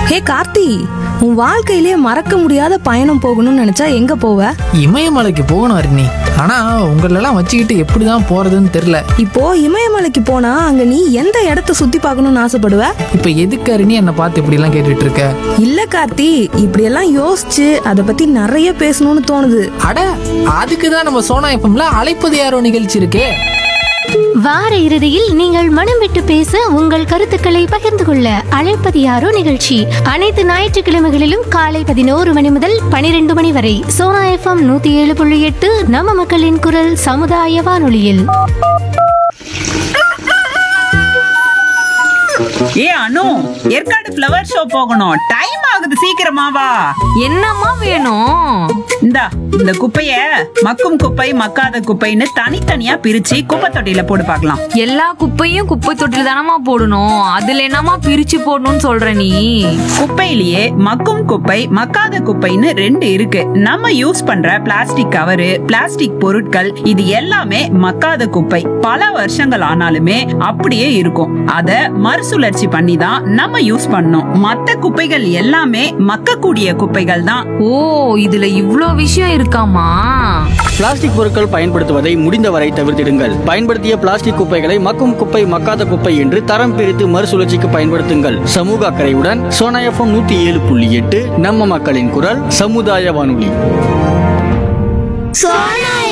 ஹே கார்த்தி உன் வாழ்க்கையிலே மறக்க முடியாத பயணம் போகணும்னு நினைச்சா எங்க போவ இமயமலைக்கு போகணும் அருணி ஆனா உங்களெல்லாம் வச்சுக்கிட்டு எப்படிதான் போறதுன்னு தெரியல இப்போ இமயமலைக்கு போனா அங்க நீ எந்த இடத்த சுத்தி பார்க்கணும்னு ஆசைப்படுவ இப்ப எதுக்கு அருணி என்னை பார்த்து இப்படி எல்லாம் கேட்டுட்டு இருக்க இல்ல கார்த்தி இப்படியெல்லாம் யோசிச்சு அதை பத்தி நிறைய பேசணும்னு தோணுது அட அதுக்கு தான் நம்ம சோனா எஃப்எம்ல அழைப்பது யாரோ நிகழ்ச்சி இருக்கே வார இறுதியில் நீங்கள் மனம் விட்டு பேச உங்கள் கருத்துக்களை பகிர்ந்து கொள்ள அழைப்பது யாரோ நிகழ்ச்சி அனைத்து ஞாயிற்றுக்கிழமைகளிலும் காலை பதினோரு மணி முதல் பனிரெண்டு மணி வரை சோனா எஃப்எம் நூத்தி ஏழு புள்ளி எட்டு நம்ம மக்களின் குரல் சமுதாய வானொலியில் ஏ அனு ஏற்காடு ஃப்ளவர் ஷோ போகணும் டைம் ஆகுது சீக்கிரமா வா என்னம்மா வேணும் இந்தா இந்த குப்பைய மக்கும் குப்பை மக்காத குப்பைன்னு தனித்தனியா பிரிச்சு குப்பை தொட்டியில போட்டு பார்க்கலாம் எல்லா குப்பையும் குப்பை தொட்டில தானமா போடணும் அதுல என்னமா பிரிச்சு போடணும்னு சொல்ற நீ குப்பையிலேயே மக்கும் குப்பை மக்காத குப்பைன்னு ரெண்டு இருக்கு நம்ம யூஸ் பண்ற பிளாஸ்டிக் கவரு பிளாஸ்டிக் பொருட்கள் இது எல்லாமே மக்காத குப்பை பல வருஷங்கள் ஆனாலுமே அப்படியே இருக்கும் அத மறுசுழற்சி பண்ணி தான் நம்ம யூஸ் பண்ணோம் மத்த குப்பைகள் எல்லாமே மக்கக்கூடிய குப்பைகள் தான் ஓ இதுல இவ்ளோ விஷயம் இருக்காமா பிளாஸ்டிக் பொருட்கள் பயன்படுத்துவதை முடிந்தவரை தவிர்த்திடுங்கள் பயன்படுத்திய பிளாஸ்டிக் குப்பைகளை மக்கும் குப்பை மக்காத குப்பை என்று தரம் பிரித்து மறுசுழற்சிக்கு பயன்படுத்துங்கள் சமூக அக்கறையுடன் சோனா எஃப்எம் நூத்தி ஏழு புள்ளி எட்டு நம்ம மக்களின் குரல் சமுதாய வானொலி சோனா